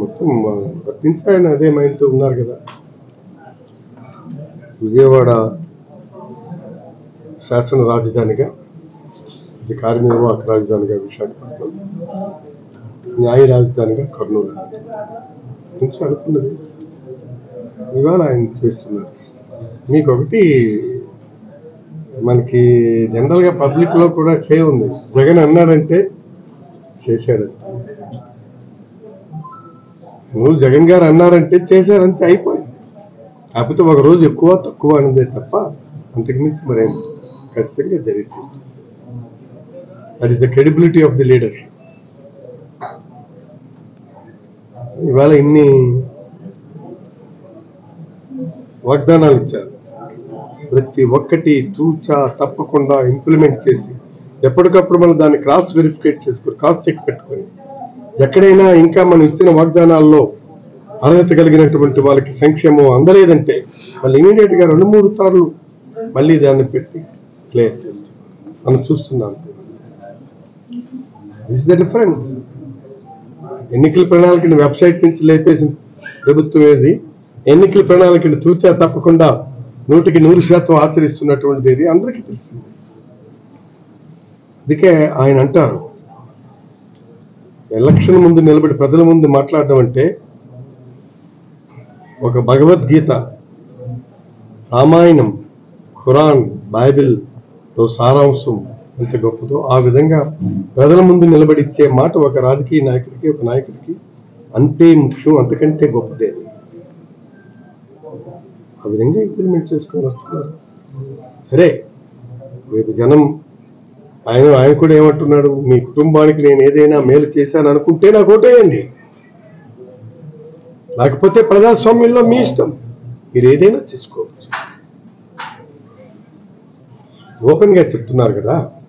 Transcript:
మొత్తం వర్తించి ఆయన అదే మైండ్తో ఉన్నారు కదా విజయవాడ శాసన రాజధానిగా ఇది కార్యనిర్వాహక రాజధానిగా విశాఖపట్నం న్యాయ రాజధానిగా కర్నూలు కొంచెం అనుకున్నది ఇవాళ ఆయన చేస్తున్నారు మీకు ఒకటి మనకి జనరల్గా పబ్లిక్లో కూడా చే ఉంది జగన్ అన్నాడంటే చేశాడు నువ్వు జగన్ గారు అన్నారంటే చేశారంటే అయిపోయింది కాకపోతే ఒక రోజు ఎక్కువ తక్కువ అనేదే తప్ప అంతకుమించి మరేం ఖచ్చితంగా జరిగిపోతుంది that is the credibility of the leadership ఇవాళ ఇన్ని వాగ్దానాలు ఇచ్చారు ప్రతి ఒక్కటి తూచా తప్పకుండా ఇంప్లిమెంట్ చేసి ఎప్పటికప్పుడు మనం దాన్ని క్రాస్ వెరిఫికేట్ చేసుకుని క్రాస్ చెక్ పెట్టుకొని ఎక్కడైనా ఇంకా మనం ఇచ్చిన వాగ్దానాల్లో అర్హత కలిగినటువంటి వాళ్ళకి సంక్షేమం అందలేదంటే మళ్ళీ ఇమీడియట్ గా రెండు మూడు సార్లు మళ్ళీ దాన్ని పెట్టి క్లియర్ చేస్తాం మనం చూస్తున్నాం దిస్ ద డిఫరెన్స్ ఎన్నికల ప్రణాళికని వెబ్సైట్ నుంచి లేపేసిన ప్రభుత్వం ఏది ఎన్నికల ప్రణాళికని తూచా తప్పకుండా నూటికి నూరు శాతం ఆచరిస్తున్నటువంటిది ఏది అందరికీ తెలిసింది అందుకే ఆయన అంటారు ఎలక్షన్ ముందు నిలబడి ప్రజల ముందు మాట్లాడడం అంటే ఒక భగవద్గీత రామాయణం ఖురాన్ బైబిల్ లో సారాంశం ఎంత గొప్పదో ఆ విధంగా ప్రజల ముందు నిలబడి ఇచ్చే మాట ఒక రాజకీయ నాయకుడికి ఒక నాయకుడికి అంతే ముఖ్యం అంతకంటే గొప్పదే ఆ విధంగా ఇంప్లిమెంట్ చేసుకొని వస్తున్నారు సరే రేపు జనం ఆయన ఆయన కూడా ఏమంటున్నాడు మీ కుటుంబానికి నేను ఏదైనా మేలు చేశాను అనుకుంటే నాకు ఓటేయండి లేకపోతే ప్రజాస్వామ్యంలో మీ ఇష్టం మీరు ఏదైనా చేసుకోవచ్చు ఓపెన్ గా చెప్తున్నారు కదా